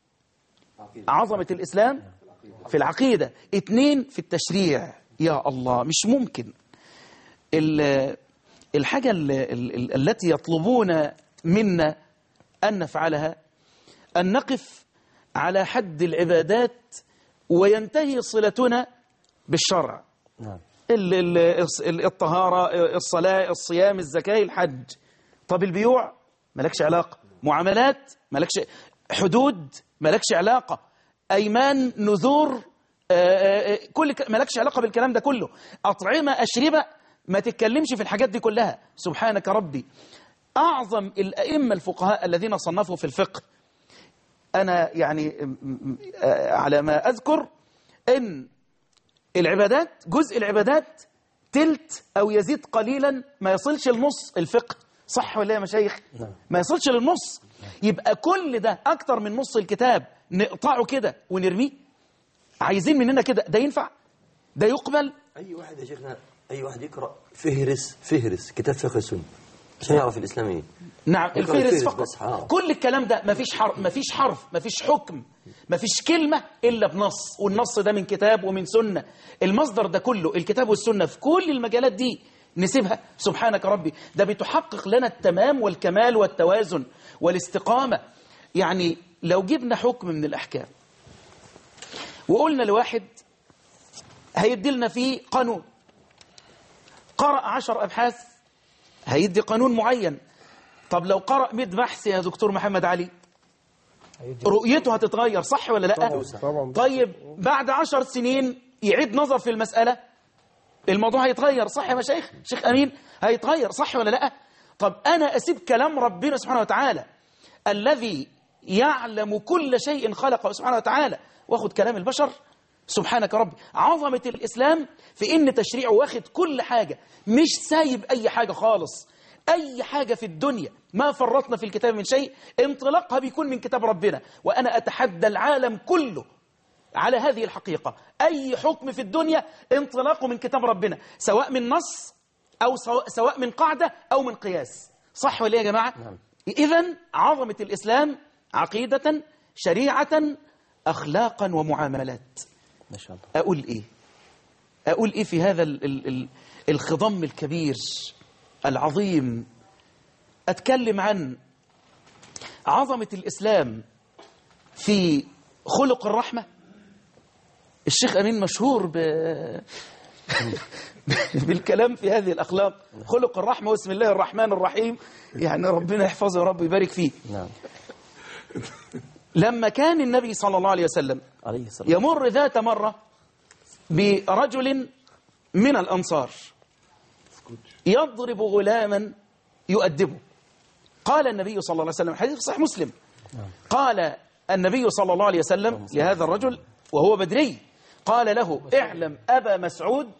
عظمة الإسلام في العقيدة اتنين في التشريع يا الله مش ممكن ال- الحاجة ال- ال- ال- التي يطلبون منا أن نفعلها أن نقف على حد العبادات وينتهي صلتنا بالشرع نعم ال- ال- الص- ال- الطهارة الصلاة الصيام الزكاة الحج طب البيوع مالكش علاقة معاملات مالكش حدود مالكش علاقة أيمان نذور آه، آه، آه، كل ك- مالكش علاقة بالكلام ده كله أطعمة أشربة ما تتكلمش في الحاجات دي كلها سبحانك ربي أعظم الأئمة الفقهاء الذين صنفوا في الفقه أنا يعني م- م- آه، على ما أذكر إن العبادات جزء العبادات تلت أو يزيد قليلا ما يصلش النص الفقه صح ولا يا مشايخ ما يصلش للنص يبقى كل ده أكتر من نص الكتاب نقطعه كده ونرميه عايزين مننا كده ده ينفع ده يقبل أي واحد يا شيخنا أي واحد يقرأ فهرس فهرس كتاب فقه السنة عشان يعرف الإسلام إيه نعم يقرأ الفهرس الفهرس فقط بس، آه. كل الكلام ده مفيش حرف مفيش حرف مفيش حكم مفيش كلمة إلا بنص والنص ده من كتاب ومن سنة المصدر ده كله الكتاب والسنة في كل المجالات دي نسيبها سبحانك ربي ده بتحقق لنا التمام والكمال والتوازن والاستقامة يعني لو جبنا حكم من الأحكام وقلنا لواحد هيدي لنا فيه قانون قرأ عشر أبحاث هيدي قانون معين طب لو قرأ 100 بحث يا دكتور محمد علي رؤيته هتتغير صح ولا لا طبعا. طيب بعد عشر سنين يعيد نظر في المسألة الموضوع هيتغير صح يا مشايخ شيخ أمين هيتغير صح ولا لا طب أنا أسيب كلام ربنا سبحانه وتعالى الذي يعلم كل شيء خلقه سبحانه وتعالى واخد كلام البشر سبحانك ربي عظمة الإسلام في إن تشريعه واخد كل حاجة مش سايب أي حاجة خالص أي حاجة في الدنيا ما فرطنا في الكتاب من شيء انطلاقها بيكون من كتاب ربنا وأنا أتحدى العالم كله على هذه الحقيقة أي حكم في الدنيا انطلاقه من كتاب ربنا سواء من نص أو سواء- سواء من قاعدة أو من قياس صح ولا إيه يا جماعة نعم. إذن عظمة الإسلام عقيدة شريعة أخلاقا ومعاملات ما شاء الله أقول إيه أقول إيه في هذا ال ال ال الخضم الكبير العظيم أتكلم عن عظمة الإسلام في خلق الرحمة الشيخ أمين مشهور ب... بالكلام في هذه الأخلاق خلق الرحمة واسم الله الرحمن الرحيم يعني ربنا يحفظه يا رب ويبارك فيه نعم لما كان النبي صلى الله عليه وسلم عليه الصلاة والسلام يمر ذات مرة برجل من الأنصار يضرب غلاما يؤدبه قال النبي صلى الله عليه وسلم حديث صحيح مسلم قال النبي صلى الله عليه وسلم لهذا الرجل وهو بدري قال له اعلم أبا مسعود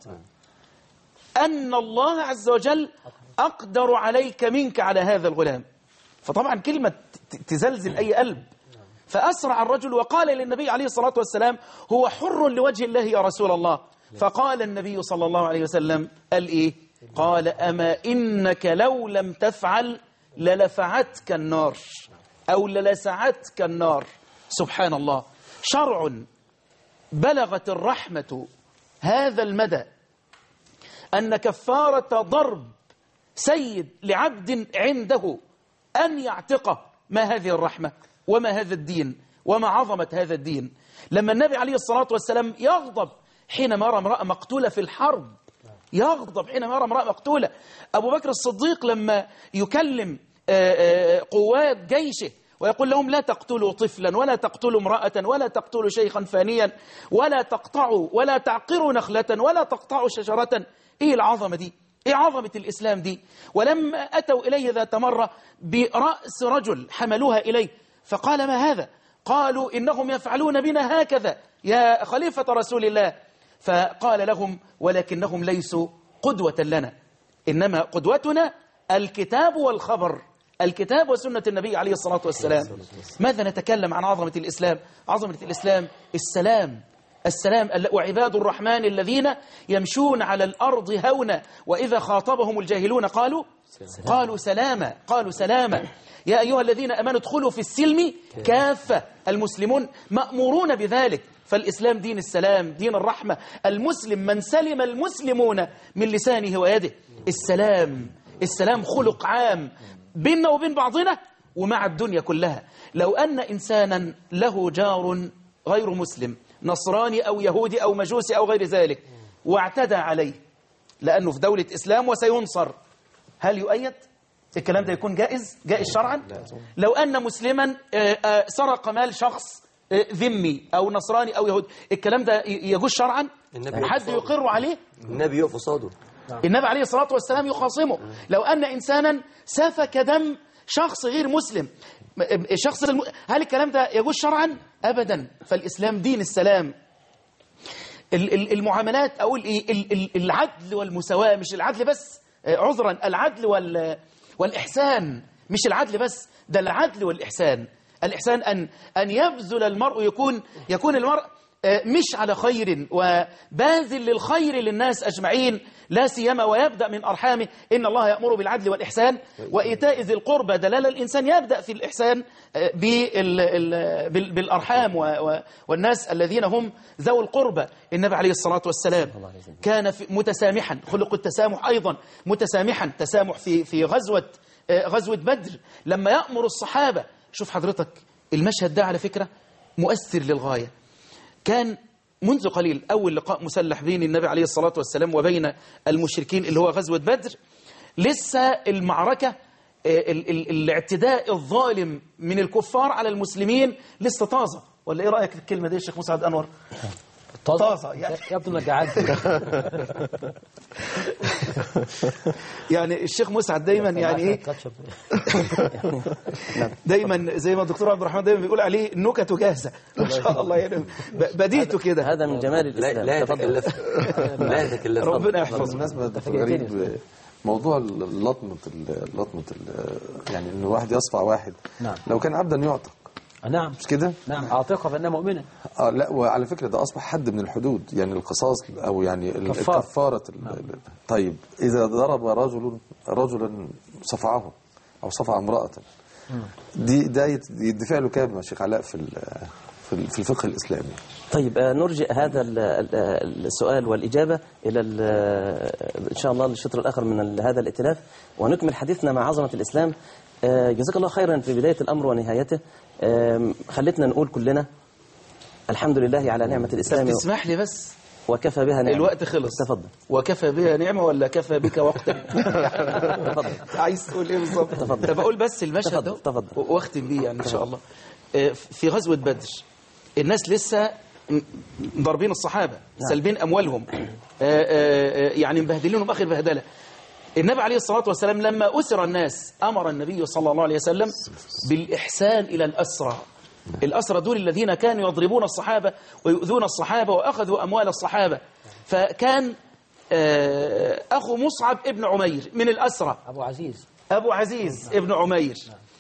أن الله عز وجل أقدر عليك منك على هذا الغلام فطبعا كلمة ت- تزلزل أي قلب فأسرع الرجل وقال للنبي عليه الصلاة والسلام هو حر لوجه الله يا رسول الله فقال النبي صلى الله عليه وسلم قال إيه قال أما إنك لو لم تفعل للفعتك النار أو للسعتك النار سبحان الله شرع بلغت الرحمة هذا المدى أن كفارة ضرب سيد لعبد عنده أن يعتقه ما هذه الرحمة وما هذا الدين وما عظمة هذا الدين لما النبي عليه الصلاة والسلام يغضب حينما يرى امرأة مقتولة في الحرب يغضب حينما يرى امرأة مقتولة أبو بكر الصديق لما يكلم آه، آه، قوات جيشه ويقول لهم لا تقتلوا طفلا ولا تقتلوا امرأة ولا تقتلوا شيخا فانيا ولا تقطعوا ولا تعقروا نخلة ولا تقطعوا شجرة ايه العظمة دي ايه عظمة الإسلام دي ولما أتوا إليه ذات مرة برأس رجل حملوها إليه فقال ما هذا قالوا إنهم يفعلون بنا هكذا يا خليفة رسول الله فقال لهم ولكنهم ليسوا قدوة لنا إنما قدوتنا الكتاب والخبر الكتاب وسنة النبي عليه الصلاة والسلام ماذا نتكلم عن عظمة الإسلام عظمة الإسلام السلام السلام وعباد الرحمن الذين يمشون على الأرض هونا وإذا خاطبهم الجاهلون قالوا قالوا سلاما قالوا سلاما يا أيها الذين أمنوا ادخلوا في السلم كافة المسلمون مأمورون بذلك فالإسلام دين السلام دين الرحمة المسلم من سلم المسلمون من لسانه ويده السلام السلام خلق عام بيننا وبين بعضنا ومع الدنيا كلها لو أن إنسانا له جار غير مسلم نصراني أو يهودي أو مجوسي أو غير ذلك واعتدى عليه لأنه في دولة إسلام وسينصر هل يؤيد؟ الكلام ده يكون جائز؟ جائز شرعا؟ لو أن مسلما آه، آه، سرق مال شخص آه، ذمي أو نصراني أو يهودي الكلام ده ي- يجوز شرعا؟ النبي حد يقصده. يقر عليه؟ النبي يقف قصاده النبي عليه الصلاة والسلام يخاصمه لو أن إنسانا سفك دم شخص غير مسلم م- شخص الم... هل الكلام ده يجوز شرعا؟ أبدا فالإسلام دين السلام ال- ال- المعاملات أقول إيه ال- ال- العدل والمساواة مش العدل بس آه، عذرا العدل وال... والإحسان مش العدل بس ده العدل والإحسان الإحسان أن أن يبذل المرء يكون يكون المرء آه، مش على خير وباذل للخير للناس أجمعين لا سيما ويبدأ من أرحامه إن الله يأمر بالعدل والإحسان وإيتاء ذي القربى دلالة الإنسان يبدأ في الإحسان آه، بال- ال- بال- بالأرحام و- و- والناس الذين هم ذوي القربى النبي عليه الصلاة والسلام كان في- متسامحا خلق التسامح أيضا متسامحا تسامح في في غزوة آه، غزوة بدر لما يأمر الصحابة شوف حضرتك المشهد ده على فكرة مؤثر للغاية كان منذ قليل أول لقاء مسلح بين النبي عليه الصلاة والسلام وبين المشركين اللي هو غزوة بدر لسه المعركة آه، ال- ال- الاعتداء الظالم من الكفار على المسلمين لسه طازة ولا ايه رأيك في الكلمة دي يا شيخ مسعد أنور طازة يعني يبدو انك قعدت يعني الشيخ مسعد دايما يعني ايه كاتشب. يعني نعم دايما زي ما الدكتور عبد الرحمن دايما بيقول عليه نكته جاهزه ما شاء الله يعني ب- بديته كده هذا من جمال لا الإسلام لا تفضل يتكلف لا يتكلف ربنا يحفظه بالمناسبة دكتور غريب موضوع اللطمة ال- لطمة ال- يعني ان واحد يصفع واحد نعم. لو كان عبدا يعتق نعم مش كده؟ نعم أعتقها فإنها مؤمنة آه لا وعلى فكرة ده أصبح حد من الحدود يعني القصاص أو يعني ال- كفارة. الكفارة ال- ال- طيب إذا ضرب رجل رجلا صفعه أو صفع امرأة دي ده يت- يدفع له كام يا شيخ علاء في ال- في ال- في الفقه الإسلامي طيب آه، نرجئ هذا ال- ال- السؤال والإجابة إلى ال- إن شاء الله الشطر الآخر من ال- هذا الائتلاف ونكمل حديثنا مع عظمة الإسلام آه، جزاك الله خيرا في بداية الأمر ونهايته آم، خلتنا نقول كلنا الحمد لله على نعمة الإسلام تسمح لي بس وكفى بها نعمة الوقت خلص تفضل وكفى بها نعمة ولا كفى بك وقتا تفضل عايز تقول ايه بالظبط تفضل. طب اقول بس المشهد تفضل، ده تفضل. واختم بيه يعني ان شاء الله آه، في غزوة بدر الناس لسه م- ضاربين الصحابة سالبين اموالهم آه، آه، آه، يعني مبهدلينهم اخر بهدله النبي عليه الصلاة والسلام لما أسر الناس أمر النبي صلى الله عليه وسلم بالإحسان إلى الأسرى الأسرى دول الذين كانوا يضربون الصحابة ويؤذون الصحابة وأخذوا أموال الصحابة فكان آه، أخو مصعب ابن عمير من الأسرى أبو عزيز أبو عزيز ابن عمير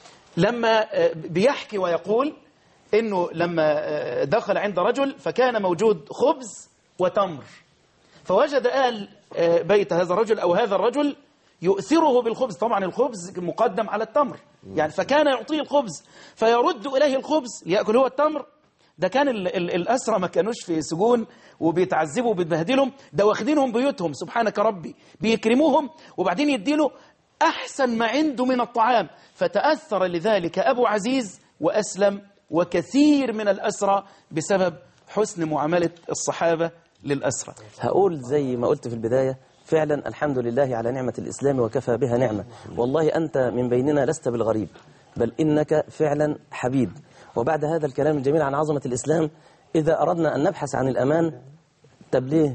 لما آه، بيحكي ويقول إنه لما آه، دخل عند رجل فكان موجود خبز وتمر فوجد آل آه، بيت هذا الرجل أو هذا الرجل يؤثره بالخبز طبعا الخبز مقدم على التمر يعني فكان يعطيه الخبز فيرد إليه الخبز ليأكل هو التمر ده كان ال ال الأسرى ما كانوش في سجون وبيتعذبوا وبيتبهدلهم ده واخدينهم بيوتهم سبحانك ربي بيكرموهم وبعدين يديله أحسن ما عنده من الطعام فتأثر لذلك أبو عزيز وأسلم وكثير من الأسرى بسبب حسن معاملة الصحابة للأسرى هقول زي ما قلت في البداية فعلا الحمد لله على نعمة الإسلام وكفى بها نعمة والله أنت من بيننا لست بالغريب بل إنك فعلا حبيب وبعد هذا الكلام الجميل عن عظمة الإسلام إذا أردنا أن نبحث عن الأمان طب ليه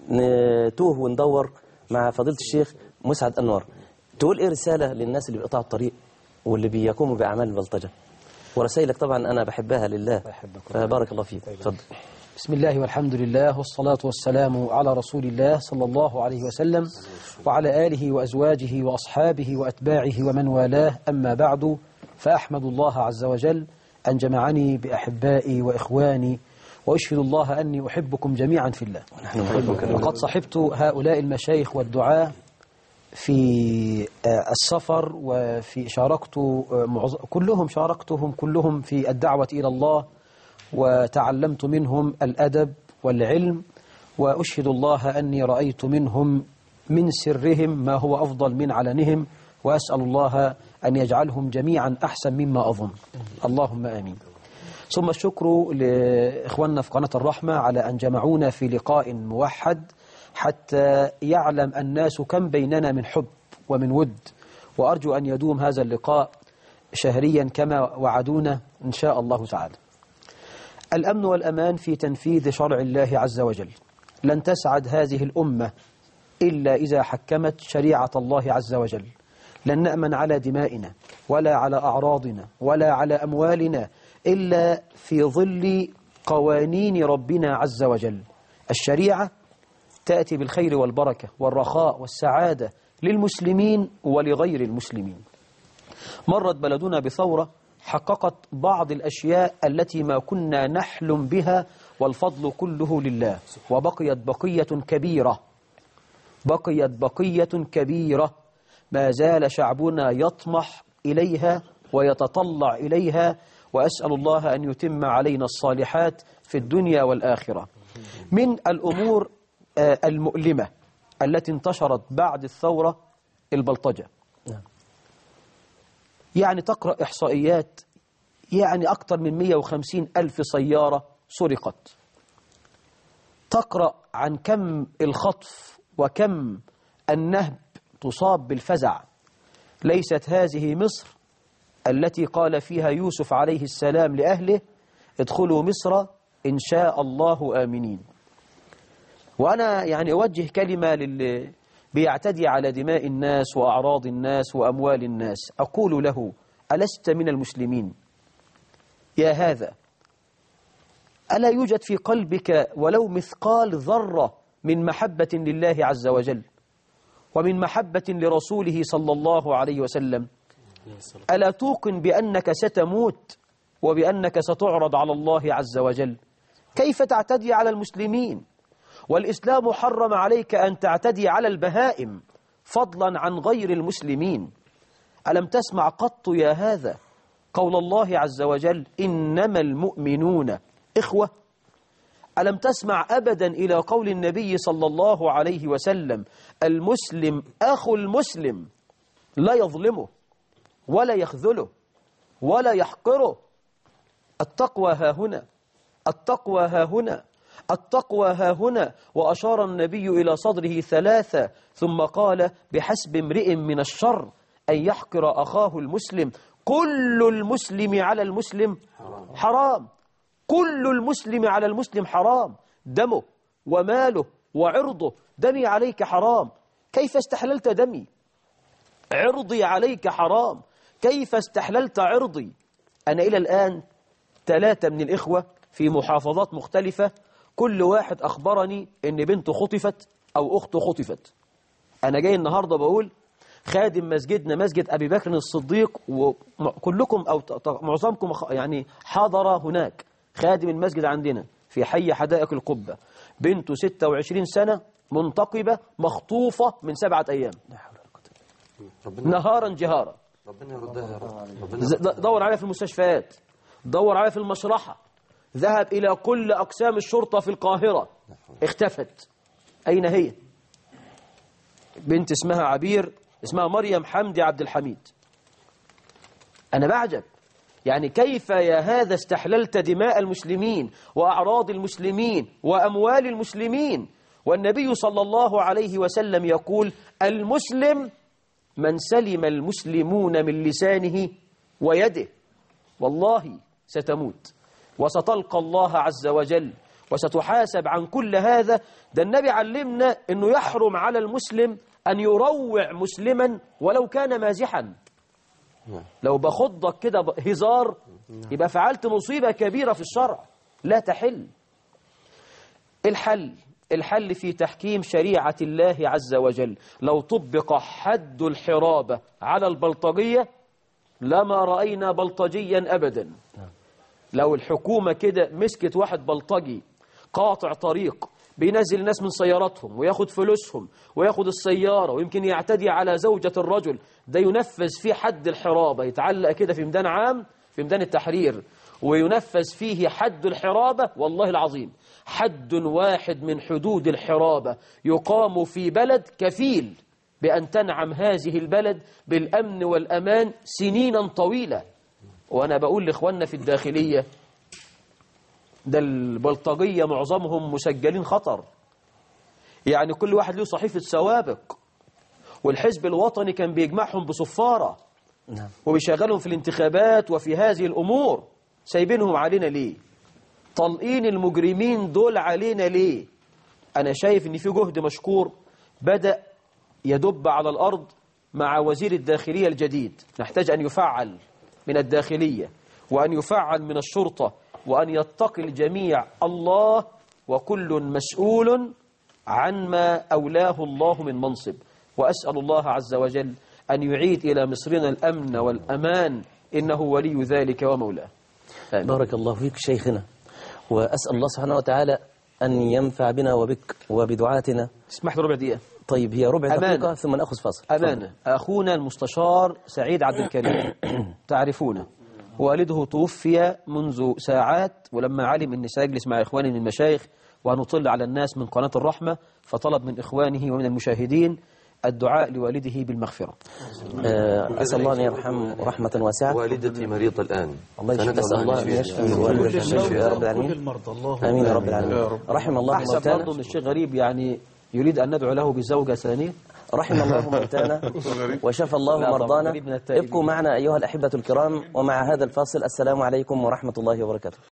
نتوه وندور مع فضيلة الشيخ مسعد أنور تقول إيه رسالة للناس اللي بيقطعوا الطريق واللي بيقوموا بأعمال البلطجة ورسائلك طبعا أنا بحبها لله فبارك الله فيك تفضل بسم الله والحمد لله والصلاة والسلام على رسول الله صلى الله عليه وسلم وعلى آله وأزواجه وأصحابه وأتباعه ومن والاه أما بعد فأحمد الله عز وجل أن جمعني بأحبائي وإخواني وأشهد الله أني أحبكم جميعا في الله وقد صحبت هؤلاء المشايخ والدعاة في آه، السفر وفي شاركت آه، معظ- كلهم شاركتهم كلهم في الدعوة إلى الله وتعلمت منهم الأدب والعلم وأشهد الله أني رأيت منهم من سرهم ما هو أفضل من علنهم وأسأل الله أن يجعلهم جميعا أحسن مما أظن اللهم آمين ثم الشكر لإخواننا في قناة الرحمة على أن جمعونا في لقاء موحد حتى يعلم الناس كم بيننا من حب ومن ود وأرجو أن يدوم هذا اللقاء شهريا كما وعدونا إن شاء الله تعالى الأمن والأمان في تنفيذ شرع الله عز وجل لن تسعد هذه الأمة إلا إذا حكمت شريعة الله عز وجل لن نأمن على دمائنا ولا على أعراضنا ولا على أموالنا إلا في ظل قوانين ربنا عز وجل الشريعة تأتي بالخير والبركة والرخاء والسعادة للمسلمين ولغير المسلمين مرت بلدنا بثورة حققت بعض الأشياء التي ما كنا نحلم بها والفضل كله لله وبقيت بقية كبيرة بقيت بقية كبيرة ما زال شعبنا يطمح إليها ويتطلع إليها وأسأل الله أن يتم علينا الصالحات في الدنيا والآخرة من الأمور آه، المؤلمة التي انتشرت بعد الثورة البلطجة يعني تقرأ إحصائيات يعني أكثر من 150 ألف سيارة سرقت تقرأ عن كم الخطف وكم النهب تصاب بالفزع ليست هذه مصر التي قال فيها يوسف عليه السلام لأهله ادخلوا مصر إن شاء الله آمنين وأنا يعني أوجه كلمة لل... بيعتدي على دماء الناس وأعراض الناس وأموال الناس أقول له ألست من المسلمين يا هذا ألا يوجد في قلبك ولو مثقال ذرة من محبة لله عز وجل ومن محبة لرسوله صلى الله عليه وسلم ألا توقن بأنك ستموت وبأنك ستعرض على الله عز وجل كيف تعتدي على المسلمين والإسلام حرم عليك أن تعتدي على البهائم فضلا عن غير المسلمين ألم تسمع قط يا هذا قول الله عز وجل إنما المؤمنون إخوة ألم تسمع أبدا إلى قول النبي صلى الله عليه وسلم المسلم أخو المسلم لا يظلمه ولا يخذله ولا يحقره التقوى ها هنا التقوى ها هنا التقوى ها هنا وأشار النبي إلى صدره ثلاثة ثم قال بحسب امرئ من الشر أن يحقر أخاه المسلم كل المسلم على المسلم حرام كل المسلم على المسلم حرام دمه وماله وعرضه دمي عليك حرام كيف استحللت دمي عرضي عليك حرام كيف استحللت عرضي أنا إلى الآن ثلاثة من الإخوة في محافظات مختلفة كل واحد أخبرني إن بنته خطفت أو أخته خطفت أنا جاي النهاردة بقول خادم مسجدنا مسجد أبي بكر الصديق وكلكم أو ت- ت- معظمكم خ- يعني حضر هناك خادم المسجد عندنا في حي حدائق القبة بنته 26 سنة منتقبة مخطوفة من سبعة أيام ربنا نهارا جهارا ربنا يردها يا رب ربنا ز- د- دور عليها في المستشفيات دور عليها في المشرحة ذهب إلى كل أقسام الشرطة في القاهرة اختفت أين هي بنت اسمها عبير اسمها مريم حمدي عبد الحميد أنا بعجب يعني كيف يا هذا استحللت دماء المسلمين وأعراض المسلمين وأموال المسلمين والنبي صلى الله عليه وسلم يقول المسلم من سلم المسلمون من لسانه ويده والله ستموت وستلقى الله عز وجل وستحاسب عن كل هذا ده النبي علمنا أنه يحرم على المسلم أن يروع مسلما ولو كان مازحا لو بخضك كده ب- هزار يبقى فعلت مصيبة كبيرة في الشرع لا تحل الحل الحل في تحكيم شريعة الله عز وجل لو طبق حد الحرابة على البلطجية لما رأينا بلطجيا أبدا لو الحكومة كده مسكت واحد بلطجي قاطع طريق بينزل الناس من سياراتهم وياخد فلوسهم وياخد السيارة ويمكن يعتدي على زوجة الرجل ده ينفذ فيه حد الحرابة يتعلق كده في ميدان عام في ميدان التحرير وينفذ فيه حد الحرابة والله العظيم حد واحد من حدود الحرابة يقام في بلد كفيل بأن تنعم هذه البلد بالأمن والأمان سنينا طويلة وأنا بقول لإخواننا في الداخلية ده البلطجية معظمهم مسجلين خطر يعني كل واحد له صحيفة سوابق والحزب الوطني كان بيجمعهم بصفارة نعم وبيشغلهم في الانتخابات وفي هذه الأمور سايبينهم علينا ليه طالقين المجرمين دول علينا ليه أنا شايف إن في جهد مشكور بدأ يدب على الأرض مع وزير الداخلية الجديد نحتاج أن يفعل من الداخلية وأن يفعل من الشرطة وأن يتقي الجميع الله وكل مسؤول عن ما أولاه الله من منصب وأسأل الله عز وجل أن يعيد إلى مصرنا الأمن والأمان إنه ولي ذلك ومولاه آمين. بارك الله فيك شيخنا وأسأل الله سبحانه وتعالى أن ينفع بنا وبك وبدعاتنا اسمح لي ربع دقيقة طيب هي ربع أمانة. دقيقة ثم نأخذ فاصل أمانة أخونا المستشار سعيد عبد الكريم تعرفونه والده توفي منذ ساعات ولما علم أن سيجلس مع إخوانه من المشايخ ونطل على الناس من قناة الرحمة فطلب من إخوانه ومن المشاهدين الدعاء لوالده بالمغفرة آه، أسأل الله أن يرحم رحمة واسعة والدتي مريضة الآن الله يشفي فندعو نسأل الله أن يشفيها. يشفي والدك يا رب العالمين المرضى الله آمين يا رب العالمين رحم الله أحسن موتانا برضه من الشيخ غريب يعني يريد أن ندعو له بزوجة ثانية رحم الله موتانا وشفى الله لا طبعا، مرضانا غريب من التائبين. ابقوا معنا أيها الأحبة الكرام ومع هذا الفاصل السلام عليكم ورحمة الله وبركاته